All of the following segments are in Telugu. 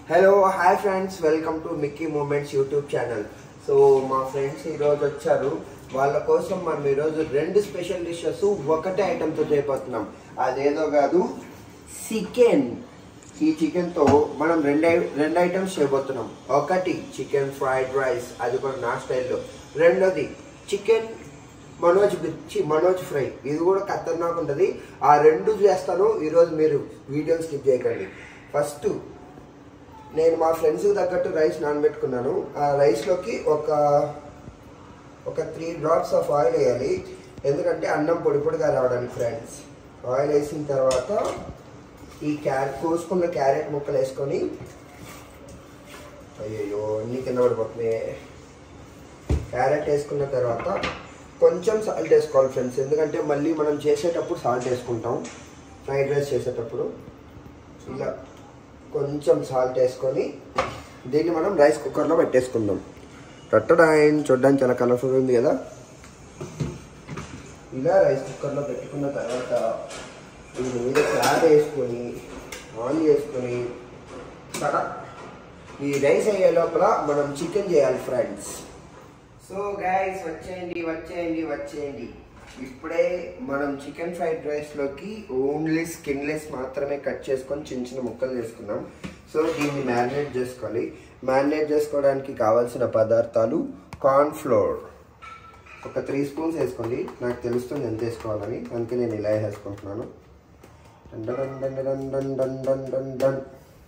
Hello hi friends welcome to Mickey moments YouTube channel so మా ఫ్రెండ్స్ ఈరోజు వచ్చారు వాళ్ళ కోసం మనం ఈరోజు రెండు స్పెషల్ డిషెస్ ఒకటే ఐటెంతో చేయబోతున్నాం అదేదో కాదు చికెన్ ఈ చికెన్తో మనం రెండు ఐ- రెండు ఐటమ్స్ చేయబోతున్నాం ఒకటి చికెన్ ఫ్రైడ్ రైస్ అది కూడా నా స్టైల్లో రెండోది చికెన్ మనోజ్ మిర్చి మనోజ్ ఫ్రై ఇది కూడా ఖతర్నాక్ ఉంటుంది ఆ రెండు చేస్తాను ఈరోజు మీరు వీడియో స్కిప్ చేయకండి ఫస్ట్ నేను మా ఫ్రెండ్స్కి తగ్గట్టు రైస్ నానబెట్టుకున్నాను ఆ రైస్లోకి ఒక ఒక త్రీ డ్రాప్స్ ఆఫ్ ఆయిల్ వేయాలి ఎందుకంటే అన్నం పొడి పొడిగా రావడానికి ఫ్రెండ్స్ ఆయిల్ వేసిన తర్వాత ఈ క్యారెట్ కోసుకున్న క్యారెట్ ముక్కలు వేసుకొని అయ్యయ్యో అన్ని కింద పడిపోతున్నాయి క్యారెట్ వేసుకున్న తర్వాత కొంచెం సాల్ట్ వేసుకోవాలి ఫ్రెండ్స్ ఎందుకంటే మళ్ళీ మనం చేసేటప్పుడు సాల్ట్ వేసుకుంటాం ఫ్రైడ్ రైస్ చేసేటప్పుడు ఇలా కొంచెం సాల్ట్ వేసుకొని దీన్ని మనం రైస్ కుక్కర్లో పెట్టేసుకుందాం టట్టడాయిన్ చూడడానికి చాలా కలర్ఫుల్ ఉంది కదా ఇలా రైస్ కుక్కర్లో పెట్టుకున్న తర్వాత దీని మీద క్లాత్ వేసుకొని ఆన్ చేసుకొని సడా ఈ రైస్ అయ్యే లోపల మనం చికెన్ చేయాలి ఫ్రెండ్స్ సో గైస్ వచ్చేయండి వచ్చేయండి వచ్చేయండి ఇప్పుడే మనం చికెన్ ఫ్రైడ్ రైస్లోకి ఓన్లీ స్కిన్లెస్ మాత్రమే కట్ చేసుకొని చిన్న చిన్న ముక్కలు చేసుకున్నాం సో దీన్ని మ్యారినేట్ చేసుకోవాలి మ్యారినేట్ చేసుకోవడానికి కావాల్సిన పదార్థాలు కార్న్ ఫ్లోర్ ఒక త్రీ స్పూన్స్ వేసుకోండి నాకు తెలుస్తుంది ఎంత వేసుకోవాలని అందుకే నేను ఇలా వేసుకుంటున్నాను డన్ డన్ డన్ డన్ డన్ డన్ డన్ డన్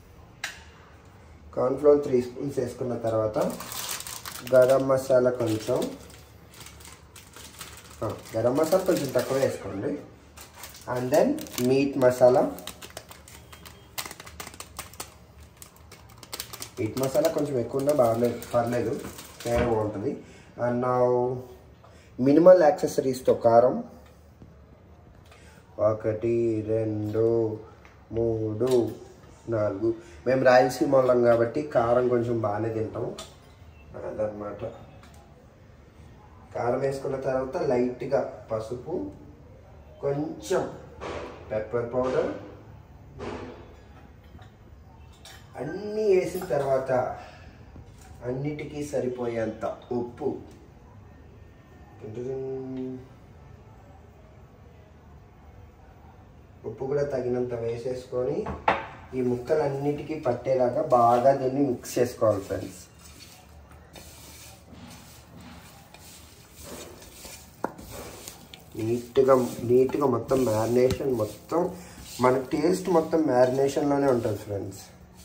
కార్న్ ఫ్లోర్ త్రీ స్పూన్స్ వేసుకున్న తర్వాత గరం మసాలా కొంచెం ఆ, గరం మసాలా కొంచెం తక్కువ వేసుకోండి and then meat masala meat masala కొంచెం ఎక్కువ ఉన్నా బాగలేదు పర్లేదు చాలా బాగుంటుంది అండ్ నా మినిమల్ యాక్సెసరీస్తో కారం ఒకటి రెండు మూడు నాలుగు మేము రాయలసీమ వాళ్ళం కాబట్టి కారం కొంచెం బాగానే తింటాం అదనమాట కారం వేసుకున్న తర్వాత లైట్గా పసుపు కొంచెం పెప్పర్ పౌడర్ అన్నీ వేసిన తర్వాత అన్నిటికీ సరిపోయేంత ఉప్పు ఉప్పు కూడా తగినంత వేసేసుకొని ఈ ముక్కలన్నిటికీ పట్టేలాగా బాగా దీన్ని మిక్స్ చేసుకోవాలి ఫ్రెండ్స్ నీట్గా నీట్గా మొత్తం మ్యారినేషన్ మొత్తం మన టేస్ట్ మొత్తం మ్యారినేషన్లోనే ఉంటుంది ఫ్రెండ్స్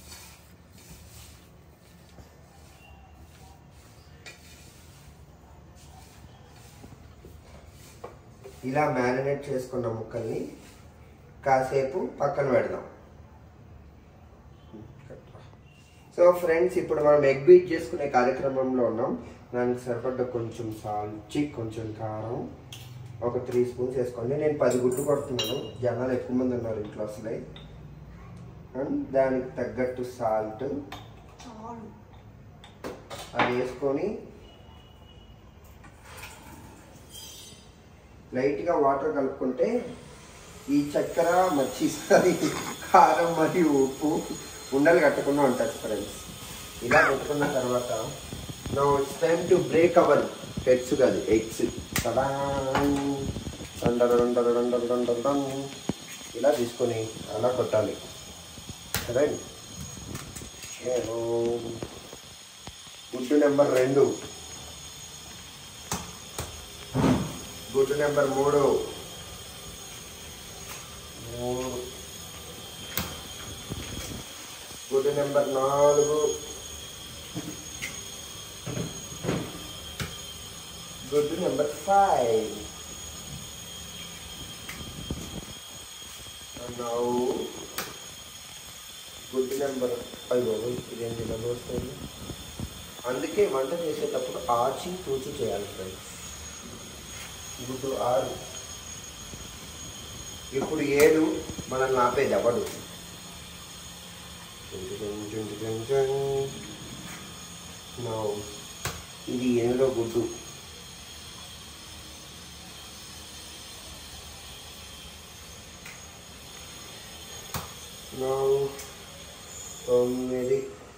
ఇలా మ్యారినేట్ చేసుకున్న ముక్కల్ని కాసేపు పక్కన పెడదాం సో ఫ్రెండ్స్ ఇప్పుడు మనం ఎగ్ బీట్ చేసుకునే కార్యక్రమంలో ఉన్నాం దానికి సరిపడ్డ కొంచెం సాల్ట్ కొంచెం కారం ఒక త్రీ స్పూన్స్ వేసుకోండి నేను పది గుడ్లు కొడుతున్నాను జనాలు ఎక్కువ మంది ఉన్నారు ఇంట్లో అసలే అండ్ దానికి తగ్గట్టు సాల్ట్ అది వేసుకొని లైట్గా వాటర్ కలుపుకుంటే ఈ చక్కెర మచ్చి సారీ కారం మరియు ఉప్పు ఉండలు కట్టకుండా ఉంటుంది ఫ్రెండ్స్ ఇలా పెట్టుకున్న తర్వాత నా it's time to break our pets కాదు ఎగ్స్ ఇలా తీసుకొని అలా కొట్టాలి రైట్ నేను గుడ్డు నెంబర్ రెండు గుడ్డు నెంబర్ మూడు మూడు గుడ్డు నెంబర్ నాలుగు గుడ్డు నెంబర్ ఫైవ్ నౌ గుడ్డు నెంబర్ అయ్యో ఇదేంటి నెంబర్ వస్తుంది అందుకే వంట చేసేటప్పుడు ఆచి తూచి చేయాలి ఫ్రెండ్స్ గుడ్డు ఆరు ఇప్పుడు ఏడు మనల్ని ఆపేది ఎవడు నౌ ఇది ఎనిమిదో గుడ్డు నౌ తొమ్మిది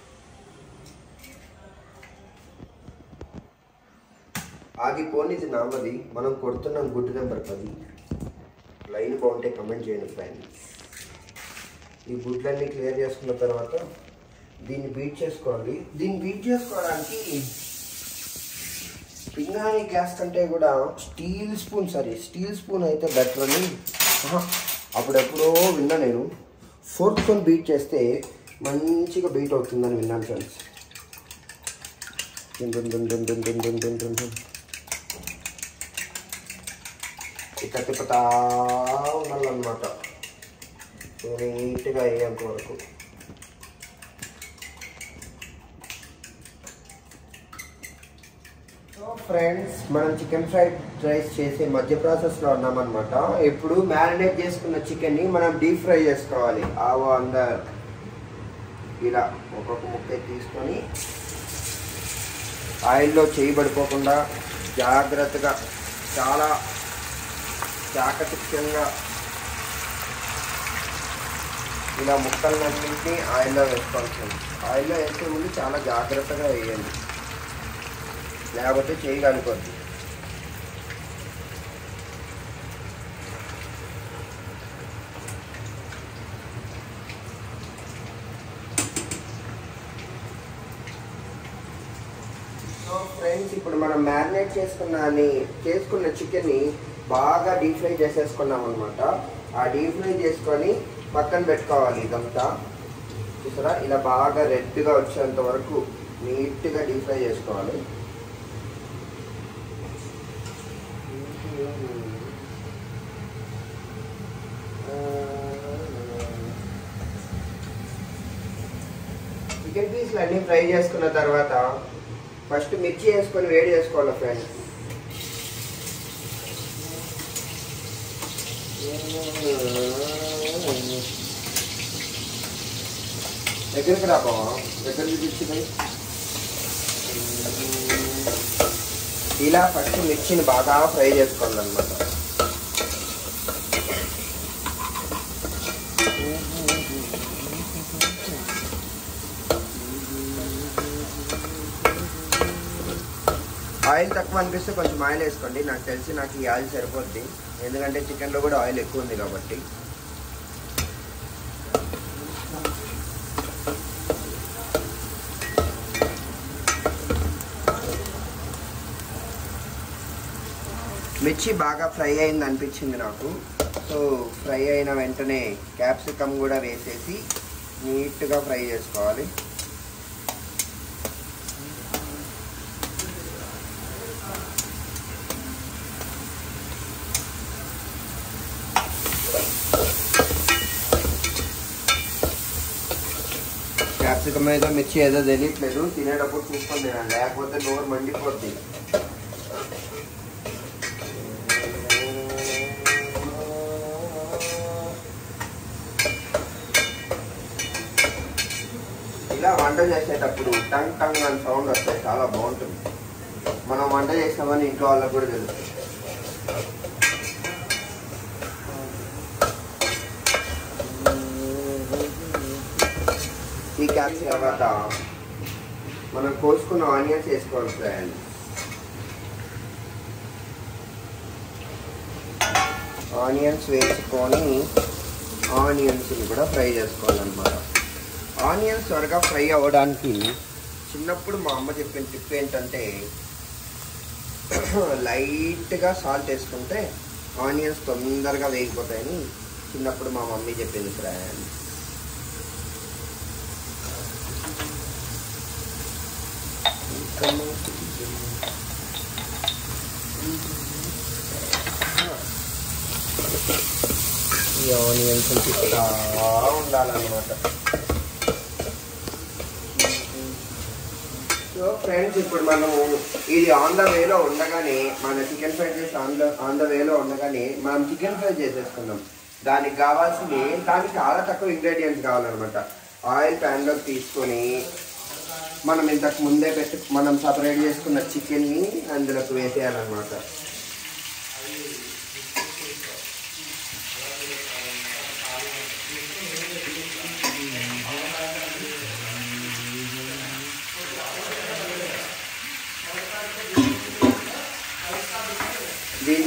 ఆగిపోనిది నామది మనం కొడుతున్నాం గుడ్డు నెంబర్ పది లైన్ బాగుంటే కమెంట్ చేయండి ఫ్రెండ్స్ ఈ గుడ్లన్నీ క్లియర్ చేసుకున్న తర్వాత దీన్ని బీట్ చేసుకోవాలి దీన్ని బీట్ చేసుకోవడానికి పింగాణి గ్లాస్ కంటే కూడా steel spoon sorry steel spoon అయితే బెటర్ అని ఆహా, అప్పుడెప్పుడో విన్నా నేను ఫోర్క్తో బీట్ చేస్తే మంచిగా బీట్ అవుతుందని విన్నాను ఫ్రెండ్స్ డున్ డున్ డున్ డున్ డున్ డున్ డున్ డున్ డున్ డున్. ఇట్లా తిప్పుతా ఉండాలన్నమాట నీట్గా అయ్యేంత వరకు సో ఫ్రెండ్స్ మనం చికెన్ ఫ్రైడ్ రైస్ చేసే మధ్య ప్రాసెస్లో ఉన్నామన్నమాట ఇప్పుడు మ్యారినేట్ చేసుకున్న చికెన్ని మనం డీప్ ఫ్రై చేసుకోవాలి ఆవో అందర్ ఇలా ఒక్కొక్క ముక్క తీసుకొని ఆయిల్లో చేయబడిపోకుండా జాగ్రత్తగా చాలా చాకచక్యంగా ఇలా ముక్కలన్నింటినీ ఆయిల్లో వేసుకోవాల్సి ఉంది ఆయిల్లో వేసే ముందు చాలా జాగ్రత్తగా వేయండి లేకపోతే చేయగలుగుద్ది సో ఫ్రెండ్స్ ఇప్పుడు మనం మ్యారినేట్ చేసుకున్న చేసుకున్న చికెన్ని బాగా డీప్ ఫ్రై చేసేసుకున్నాం అనమాట ఆ డీప్ ఫ్రై చేసుకొని పక్కన పెట్టుకోవాలి ఇదంతా చూసారా ఇలా బాగా రెడ్గా వచ్చేంత వరకు నీట్గా డీప్ ఫ్రై చేసుకోవాలి చికెన్ పీస్లు అన్నీ ఫ్రై చేసుకున్న తర్వాత ఫస్ట్ మిర్చి వేసుకొని వేడి చేసుకోవాలి ఫ్రెండ్స్ దగ్గరికి రా బావా దగ్గరికి తీసుకుపోయి ఇలా ఫస్ట్ మిర్చిని బాగా ఫ్రై చేసుకోవాలన్నమాట ఆయిల్ తక్కువ అనిపిస్తే కొంచెం ఆయిల్ వేసుకోండి నాకు తెలిసి నాకు ఈ ఆయిల్ సరిపోద్ది ఎందుకంటే చికెన్లో కూడా ఆయిల్ ఎక్కువ ఉంది కాబట్టి మిర్చి బాగా ఫ్రై అయింది అనిపించింది నాకు సో ఫ్రై అయిన వెంటనే క్యాప్సికమ్ కూడా వేసేసి నీట్గా ఫ్రై చేసుకోవాలి క్యాప్సికమ్ ఏదో మిర్చి ఏదో తెలియట్లేదు తినేటప్పుడు చూసుకొని తినాలి లేకపోతే నోరు మండిపోద్ది ఇలా వంట చేసేటప్పుడు టంగ్ టంగ్ అని సౌండ్ వస్తాయి చాలా బాగుంటుంది మనం వంట చేస్తామని ఇంట్లో వాళ్ళకి కూడా తెలుసు ఈ క్యాప్స్ తర్వాత మనం కోసుకున్న ఆనియన్స్ వేసుకోవాలి ఫ్రెండ్ ఆనియన్స్ వేసుకొని ఆనియన్స్ని కూడా ఫ్రై చేసుకోవాలన్నమాట ఆనియన్స్ త్వరగా ఫ్రై అవ్వడానికి చిన్నప్పుడు మా అమ్మ చెప్పిన టిప్ ఏంటంటే లైట్గా సాల్ట్ వేసుకుంటే ఆనియన్స్ తొందరగా వేగిపోతాయని చిన్నప్పుడు మా మమ్మీ చెప్పింది ఫ్రెండ్ ఈ ఆనియన్స్ తిప్పుతా ఉండాలన్నమాట సో ఫ్రెండ్స్ ఇప్పుడు మనము ఇది ఆన్ ద వేలో ఉండగానే మన చికెన్ ఫ్రై చేసి ఆన్ ద ఆన్ ద వేలో ఉండగానే మనం చికెన్ ఫ్రై చేసేసుకుందాం దానికి కావాల్సింది దానికి చాలా తక్కువ ఇంగ్రీడియంట్స్ కావాలన్నమాట ఆయిల్ ప్యాన్లోకి తీసుకొని మనం ఇంతకు ముందే పెట్టి మనం సపరేట్ చేసుకున్న చికెన్ని అందులోకి వేసేయాలన్నమాట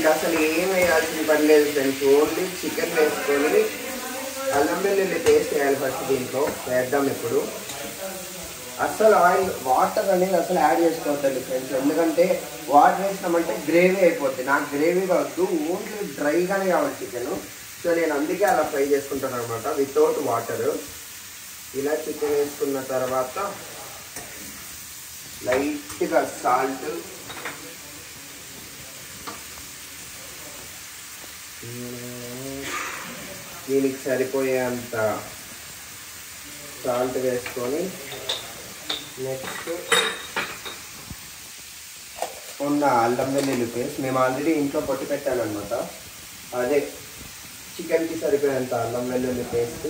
అసలు ఏం వేయాల్సిన పని లేదు ఫ్రెండ్స్ ఓన్లీ చికెన్ వేసుకొని అల్లం వెల్లుల్లి పేస్ట్ వేయాలి ఫస్ట్ దీంట్లో వేద్దాం ఇప్పుడు అసలు ఆయిల్ వాటర్ అనేది అసలు యాడ్ చేసుకోవద్దండి ఫ్రెండ్స్ ఎందుకంటే వాటర్ వేసినామంటే గ్రేవీ అయిపోద్ది నాకు గ్రేవీ కావద్దు ఓన్లీ డ్రైగానే కావాలి చికెన్ సో నేను అందుకే అలా ఫ్రై చేసుకుంటాను అనమాట వితౌట్ వాటర్ ఇలా చికెన్ వేసుకున్న తర్వాత లైట్గా సాల్ట్ దీనికి సరిపోయేంత సాల్ట్ వేసుకొని నెక్స్ట్ ఉన్న అల్లం వెల్లుల్లి పేస్ట్ మేము ఆల్రెడీ ఇంట్లో పొట్టి పెట్టాను అనమాట అదే చికెన్కి సరిపోయేంత అల్లం వెల్లుల్లి పేస్ట్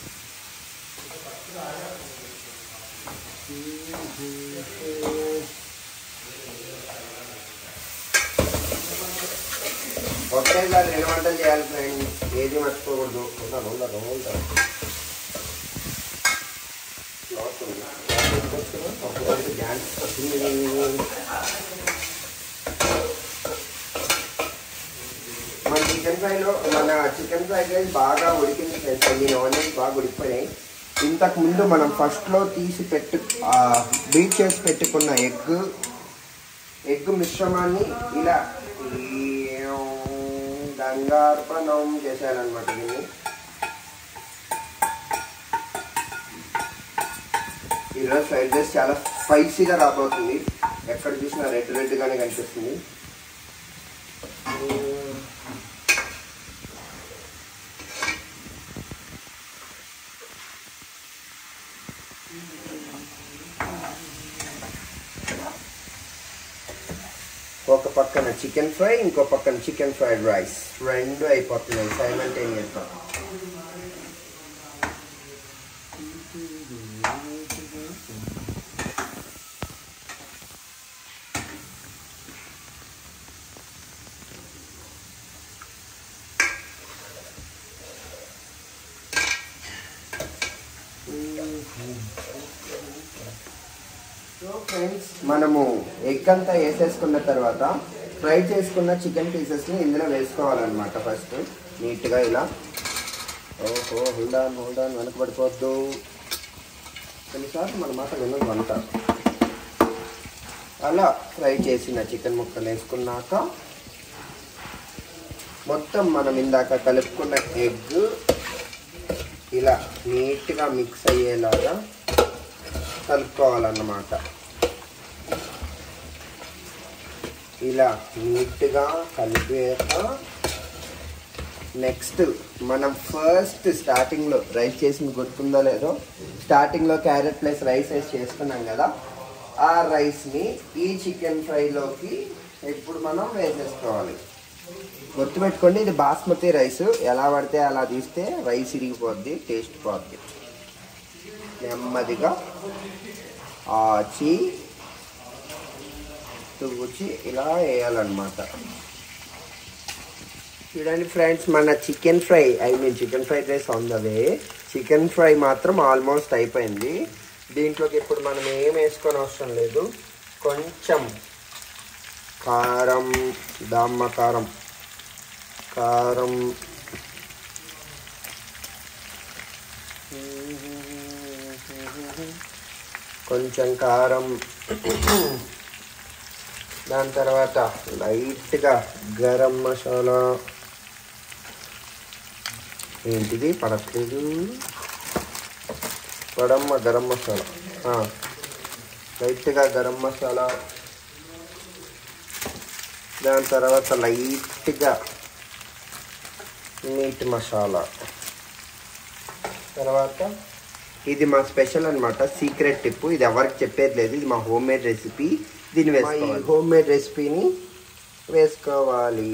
ఒకేసారి రెండు వంటలు చేయాలి ఫ్రెండ్ ఏది మర్చిపోకూడదు ఉంటాను ఉంటాను ఉంటాను మన చికెన్ ఫ్రైలో మన చికెన్ ఫ్రైడ్ రైస్ బాగా ఉడికింది ఫ్రెండ్స్ నేను ఆనియన్స్ బాగా ఉడికిపోయాయి ఇంతకు ముందు మనం ఫస్ట్లో తీసి పెట్టు బీట్ చేసి పెట్టుకున్న ఎగ్ ఎగ్ మిశ్రమాన్ని ఇలా గంగార్పణం చేశానమాట దీన్ని ఈరోజు ఫ్రైడ్ రైస్ చాలా స్పైసీగా రాబోతుంది ఎక్కడ చూసినా రెడ్ రెడ్గానే కనిపిస్తుంది ఒక పక్కన చికెన్ ఫ్రై ఇంకో పక్కన చికెన్ ఫ్రైడ్ రైస్ రెండు అయిపోతున్నాయి సైమల్టేనియస్గా సో ఫ్రెండ్స్ మనము ఎగ్ అంతా వేసేసుకున్న తర్వాత ఫ్రై చేసుకున్న చికెన్ పీసెస్ని ఇందులో వేసుకోవాలన్నమాట ఫస్ట్ నీట్గా ఇలా ఓహో హుల్డాన్ హుల్డాన్ వెనకబడిపోవద్దు కొన్నిసార్లు మన మాట వినదు వంట అలా ఫ్రై చేసిన చికెన్ ముక్కలు వేసుకున్నాక మొత్తం మనం ఇందాక కలుపుకున్న ఎగ్ ఇలా నీట్గా మిక్స్ అయ్యేలాగా కలుపుకోవాలన్నమాట ఇలా నీట్గా కలిపాక నెక్స్ట్ మనం ఫస్ట్ స్టార్టింగ్లో రైస్ చేసింది గుర్తుందో లేదో స్టార్టింగ్లో క్యారెట్ ప్లస్ రైస్ వేసి చేసుకున్నాం కదా ఆ రైస్ని ఈ చికెన్ ఫ్రైలోకి ఇప్పుడు మనం వేసేసుకోవాలి గుర్తుపెట్టుకోండి ఇది బాస్మతి రైస్ ఎలా పడితే అలా తీస్తే రైస్ ఇరిగిపోద్ది టేస్ట్ పోద్ది నెమ్మదిగా ఆచి తూచి ఇలా వేయాలన్నమాట చూడండి ఫ్రెండ్స్ మన chicken fry I mean chicken fried rice on the way chicken fry మాత్రం ఆల్మోస్ట్ అయిపోయింది దీంట్లోకి ఇప్పుడు మనం ఏం వేసుకొని అవసరం లేదు కొంచెం కారం దామ్మ కారం కారం కొంచెం కారం దాని తర్వాత లైట్గా గరం మసాలా ఏంటిది పడట్లేదు పడమ్మ గరం మసాలా ఆ, లైట్గా గరం మసాలా దాని తర్వాత లైట్గా మీట్ మసాలా తర్వాత ఇది మా స్పెషల్ అన్నమాట సీక్రెట్ టిప్ ఇది ఎవరికి చెప్పేది లేదు ఇది మా హోమ్ మేడ్ రెసిపీ దీన్ని వేసుకోవాలి హోమ్ మేడ్ రెసిపీని వేసుకోవాలి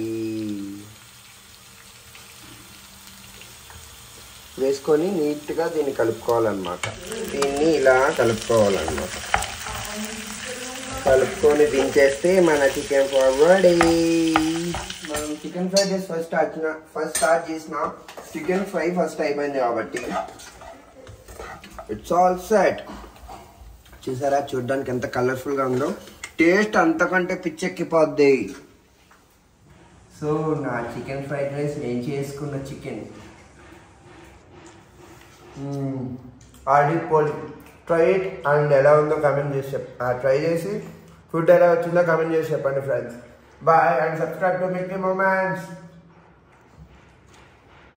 వేసుకొని నీట్గా దీన్ని కలుపుకోవాలన్నమాట దీన్ని ఇలా కలుపుకోవాలన్నమాట కలుపుకొని దించేస్తే మన చికెన్ ఫార్వర్డ్ మనం chicken fried rice first start first start చేసిన చికెన్ ఫ్రై ఫస్ట్ అయిపోయింది కాబట్టి ఇట్స్ ఆల్ సెట్ చూసారా చూడడానికి ఎంత కలర్ఫుల్గా ఉందో టేస్ట్ అంతకంటే పిచ్చెక్కిపోద్ది సో నా చికెన్ ఫ్రైడ్ రైస్ నేను చేసుకున్న చికెన్ ఆడి పోలి ట్రై ఇట్ అండ్ ఎలా ఉందో కమెంట్ చేసి చెప్ ట్రై చేసి ఫుడ్ ఎలా వచ్చిందో కమెంట్ చేసి చెప్పండి friends bye and subscribe to Mickey moments